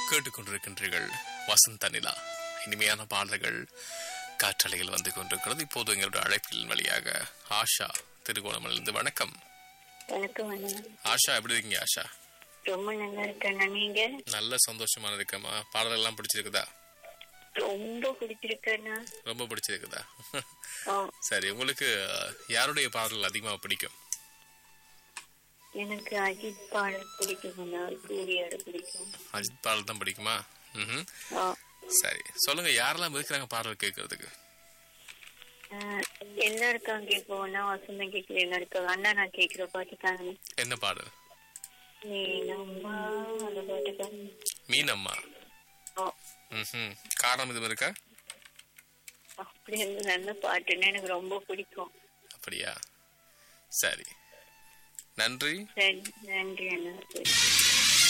கேட்டுக்கொண்டிருக்கின்றீர்கள் வசந்த நிலா இனிமையான பாடல்கள் காற்றலையில் வந்து கொண்டிருக்கிறது இப்போது எங்களுடைய அழைப்பின் வழியாக ஆஷா திருகோணமலிருந்து வணக்கம் வணக்கம் அண்ணா ஆஷா எப்படி இருக்கீங்க ஆஷா ரொம்ப நல்லா இருக்கேண்ணா நீங்க நல்ல சந்தோஷமான இருக்கமா பாடல் எல்லாம் பிடிச்சிருக்குதா ரொம்ப பிடிச்சிருக்கேண்ணா ரொம்ப பிடிச்சிருக்குதா ஓ, சரி உங்களுக்கு அஹ், யாருடைய பாடல் அதிகமாக பிடிக்கும் எனக்கு அஜித் பாடல் பிடிக்கும் அண்ணா சூரியோட பிடிக்கும் அஜித் பாடல் தான் பிடிக்குமா ம் ஓ, சரி சொல்லுங்க யாரெல்லாம் இருக்கிறாங்க பாடல் கேட்கறதுக்கு ஆஹ், எல்லாருக்கும் கேட்போம்னா வசந்தம் கேட்கிற எல்லாருக்கும் அண்ணா நான் கேட்கிற பாட்டு தாங்க என்ன பாடல் நீ நம்ம அந்த பாட்டு தாங்க மீனம்மா ஓ, ம் காரணம் இதுவும் இருக்கா அப்படி இருந்து நல்ல பாட்டுன்னா எனக்கு ரொம்ப பிடிக்கும் அப்படியா சரி நன்றி சரி நன்றி அண்ணா சரி